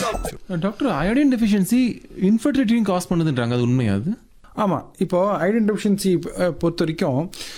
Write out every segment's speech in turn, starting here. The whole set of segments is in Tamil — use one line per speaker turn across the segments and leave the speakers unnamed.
டாக்டர் அயோடின் டெஃபிஷியன்சி இன்ஃபர்டிலிட்டியும் காஸ் பண்ணுதுன்றாங்க அது உண்மையா அது
ஆமாம் இப்போ ஐடன் டெஃபிஷியன்சி பொறுத்த வரைக்கும்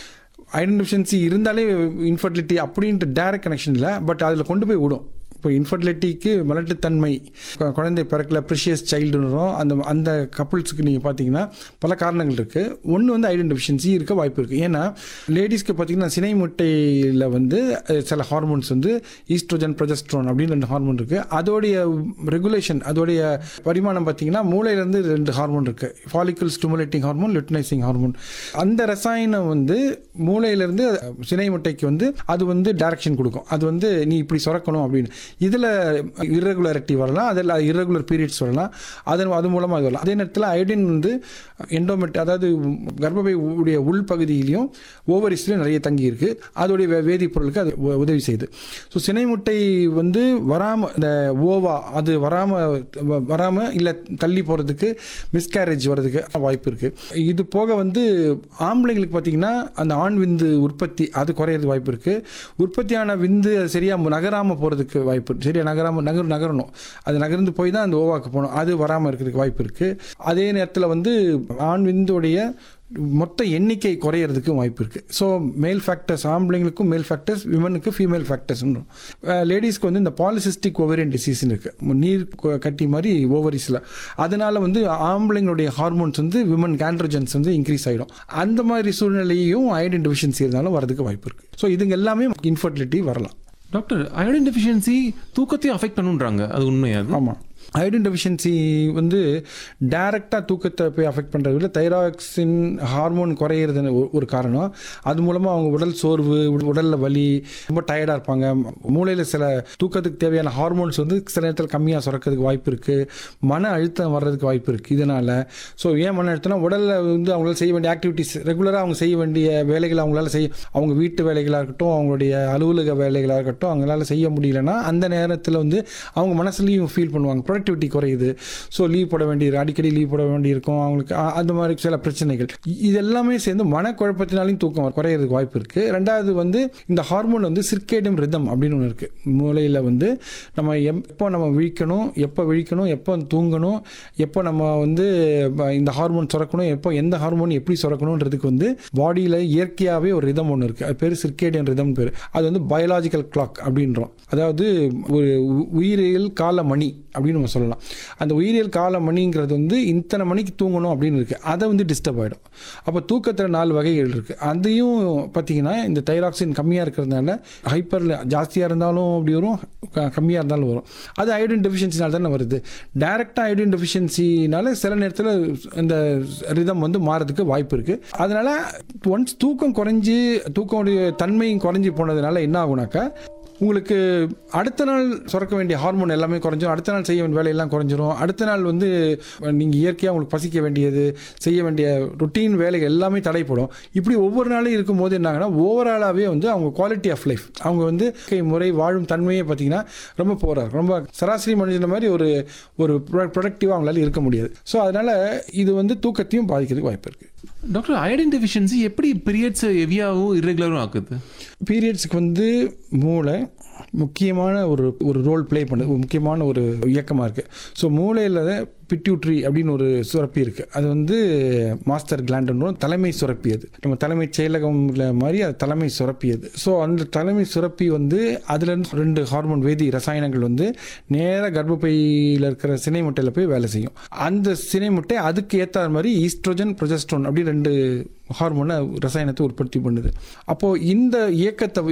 ஐடன் டெஃபிஷியன்சி இருந்தாலே இன்ஃபர்டிலிட்டி அப்படின்ட்டு டைரக்ட் கனெக்ஷன் இல்லை பட் அதில் கொண்டு போய் விடும் இப்போ இன்ஃபர்டிலிட்டிக்கு மலட்டுத்தன்மை கு- குழந்தை பிறக்கல ப்ரிஷியஸ் சைல்டுன்றோம் அந்த அந்த கப்புள்ஸுக்கு நீங்கள் பார்த்தீங்கன்னா பல காரணங்கள் இருக்குது ஒன்று வந்து ஐடன் டெஃபிஷியன்சி இருக்க வாய்ப்பு இருக்குது ஏன்னா லேடிஸ்க்கு பார்த்தீங்கன்னா சினை முட்டையில் வந்து அஹ், சில ஹார்மோன்ஸ் வந்து ஈஸ்ட்ரோஜன் ப்ரொஜெஸ்ட்ரோன் அப்படின்னு ரெண்டு ஹார்மோன் இருக்குது அதோடைய ரெகுலேஷன் அதோடைய பரிமாணம் பார்த்தீங்கன்னா மூளையிலேருந்து ரெண்டு ஹார்மோன் இருக்குது follicle stimulating hormone luteinising hormone அந்த ரசாயனம் வந்து மூளையிலேருந்து சினை முட்டைக்கு வந்து அது வந்து டைரக்ஷன் கொடுக்கும் அது வந்து நீ இப்படி சுரக்கணும் அப்படின்னு இதில் irregularity வரலாம் அதில் irregular பீரியட்ஸ் வரலாம் அதன் அது மூலமாக இது வரலாம் அதே நேரத்தில் அயோடின் வந்து எண்டோமெட் அதாவது கர்ப்பப்பை உடைய உள்பகுதியிலையும் ஓவரிஸ்லையும் நிறைய தங்கி இருக்கு அதோடைய வே- வேதிப்பொருளுக்கு அது உ- உதவி செய்யுது ஸோ சினை முட்டை வந்து வராமல் இந்த ஓவா அது வராமல் வராமல் இல்லை தள்ளி போகிறதுக்கு மிஸ்கேரேஜ் வர்றதுக்கு வாய்ப்பு இருக்குது இது போக வந்து ஆம்பளைங்களுக்கு பார்த்தீங்கன்னா அந்த ஆண் விந்து உற்பத்தி அது குறையிறது வாய்ப்பு இருக்குது உற்பத்தியான விந்து அது சரியாக நகராமல் போகிறதுக்கு வாய்ப்பு இருக்கு. சரியா நகராமல் நகர் நகரணும் அது நகர்ந்து போய் தான் அந்த ஓவாக்கு போகணும் அது வராமல் இருக்கிறதுக்கு வாய்ப்பு இருக்குது அதே நேரத்தில் வந்து ஆண் விந்துடைய மொத்த எண்ணிக்கை குறையிறதுக்கு வாய்ப்பு இருக்குது ஸோ மேல் ஃபேக்டர்ஸ் ஆம்பளைங்களுக்கும் மேல் ஃபேக்டர்ஸ் விமனுக்கு ஃபீமேல் ஃபேக்டர்ஸ்னு லேடிஸ்க்கு வந்து இந்த பாலிசிஸ்டிக் ஓவரியன் டிசீஸ்னு இருக்குது நீர் கு- கட்டி மாதிரி ஓவரிஸில் அதனால வந்து ஆம்பளைங்களுடைய ஹார்மோன்ஸ் வந்து விமன் ஆண்ட்ரோஜன்ஸ் வந்து இன்க்ரீஸ் ஆகிடும் அந்த மாதிரி சூழ்நிலையும் அயோடின் டெஃபிஷியன்சி இருந்தாலும் வரதுக்கு வாய்ப்பு இருக்குது ஸோ இதுங்க எல்லாமே இன்ஃபர்டிலிட்டி வரலாம்
டாக்டர் அயோடின் டெஃபிஷியன்சி தூக்கத்தையும் அஃபெக்ட் பண்ணுன்றாங்க அது உண்மையா அது
ஆமாம் அயோடின் டெஃபிஷியன்சி வந்து டைரெக்டாக தூக்கத்தை போய் அஃபெக்ட் பண்ணுறத விட தைராக்சின் ஹார்மோன் குறையிறது ஒரு- ஒரு காரணம் அது மூலமாக அவங்க உடல் சோர்வு உடலில் வலி ரொம்ப டயர்டாக இருப்பாங்க மூளையில் சில தூக்கத்துக்கு தேவையான ஹார்மோன்ஸ் வந்து சில நேரத்தில் கம்மியாக சுரக்கிறதுக்கு வாய்ப்பு இருக்குது மன அழுத்தம் வர்றதுக்கு வாய்ப்பு இருக்குது இதனால் ஸோ ஏன் மன அழுத்தம்னா உடலில் வந்து அவங்களால செய்ய வேண்டிய ஆக்டிவிட்டிஸ் ரெகுலராக அவங்க செய்ய வேண்டிய வேலைகளை அவங்களால செய்ய அவங்க வீட்டு வேலைகளாக இருக்கட்டும் அவங்களுடைய அலுவலக வேலைகளாக இருக்கட்டும் அவங்களால செய்ய முடியலன்னா அந்த நேரத்தில் வந்து அவங்க மனசுலையும் ஃபீல் பண்ணுவாங்க ப்ரொடக்டிவிட்டி குறையுது ஸோ லீவ் போட வேண்டியது அடிக்கடி லீவ் போட வேண்டியிருக்கும் அவங்களுக்கு அ- அந்த மாதிரி சில பிரச்சனைகள் இ- இது எல்லாமே சேர்ந்து மனக்குழப்பத்தினாலையும் தூக்கம் குறையிறதுக்கு வாய்ப்பு இருக்குது ரெண்டாவது வந்து இந்த ஹார்மோன் வந்து சிர்கேடியம் ரிதம் அப்படின்னு ஒன்று இருக்குது மூளையில் வந்து நம்ம எப்போ நம்ம விழிக்கணும் எப்போ விழிக்கணும் எப்போ தூங்கணும் எப்போ நம்ம வந்து ப- இந்த ஹார்மோன் சுரக்கணும் எப்போ எந்த ஹார்மோன் எப்படி சுரக்கணுன்றதுக்கு வந்து பாடியில் இயற்கையாகவே ஒரு ரிதம் ஒன்று இருக்குது அது பேர் சிர்கேடியன் ரிதம் பேர் அது வந்து பயாலாஜிக்கல் கிளாக் அப்படின்றோம் அதாவது ஒரு உ- உயிரியல் கால மணி அப்படின்னு நம்ம சொல்லலாம் அந்த உயிரியல் கால மணிங்கிறது வந்து இத்தனை மணிக்கு தூங்கணும் அப்படின்னு இருக்குது அதை வந்து டிஸ்டர்ப் ஆகிடும் அப்போ தூக்கத்தில் நாலு வகைகள் இருக்குது அதையும் பார்த்தீங்கன்னா இந்த தைராக்சின் கம்மியாக இருக்கிறதுனால ஹைப்பரில் ஜாஸ்தியாக இருந்தாலும் அப்படி வரும் க- கம்மியாக இருந்தாலும் வரும் அது அயோடின் டெஃபிஷியன்சினால தானே வருது டைரெக்டாக அயோடின் டெஃபிஷியன்சினால சில நேரத்தில் இந்த ரிதம் வந்து மாறதுக்கு வாய்ப்பு இருக்குது அதனால் ஒன்ஸ் தூக்கம் குறைஞ்சி தூக்கமுடைய தன்மையும் குறைஞ்சி போனதுனால என்ன ஆகுனாக்கா உங்களுக்கு அடுத்த நாள் சுரக்க வேண்டிய ஹார்மோன் எல்லாமே குறைஞ்சிரும் அடுத்த நாள் செய்ய வேண்டிய வேலையெல்லாம் குறைஞ்சிரும் அடுத்த நாள் வந்து நீங்கள் இயற்கையாக உங்களுக்கு பசிக்க வேண்டியது செய்ய வேண்டிய ருட்டீன் வேலைகள் எல்லாமே தடைப்படும் இப்படி ஒவ்வொரு நாளும் இருக்கும்போது என்னாங்கன்னா ஓவராலாகவே வந்து அவங்க குவாலிட்டி ஆஃப் லைஃப் அவங்க வந்து வாழ்க்கை முறை வாழும் தன்மையை பார்த்தீங்கன்னா ரொம்ப போகிறார் ரொம்ப சராசரி மனுஷன மாதிரி ஒரு ஒரு ப்ரொடக்டிவாக அவங்களால இருக்க முடியாது ஸோ அதனால் இது வந்து தூக்கத்தையும் பாதிக்கிறதுக்கு வாய்ப்பு இருக்குது
டாக்டர் அயோடின் டெஃபிஷியன்சி எப்படி பீரியட்ஸ் ஹெவியாகவும் இர்ரெகுலரும் ஆக்குது
பீரியட்ஸ்க்கு வந்து மூளை முக்கியமான ஒரு ஒரு ரோல் ப்ளே பண்ணுது ஒரு முக்கியமான ஒரு இயக்கமாக இருக்குது ஸோ மூளையில் பிட்யூட்ரி அப்படின்னு ஒரு சுரப்பி இருக்குது அது வந்து மாஸ்டர் கிளாண்டுன்னு தலைமை சுரப்பி அது நம்ம தலைமை செயலகம்ல மாதிரி அது தலைமை சுரப்பி அது ஸோ அந்த தலைமை சுரப்பி வந்து அதுலேருந்து ரெண்டு ஹார்மோன் வேதி ரசாயனங்கள் வந்து நேராக கர்ப்பப்பையில் இருக்கிற சினை முட்டையில் போய் வேலை செய்யும் அந்த சினை முட்டை அதுக்கு ஏற்ற மாதிரி ஈஸ்ட்ரோஜன் ப்ரொஜெஸ்ட்ரோன் அப்படி ரெண்டு ஹார்மோனை ரசாயனத்தை உற்பத்தி பண்ணுது அப்போது இந்த இயக்கத்தை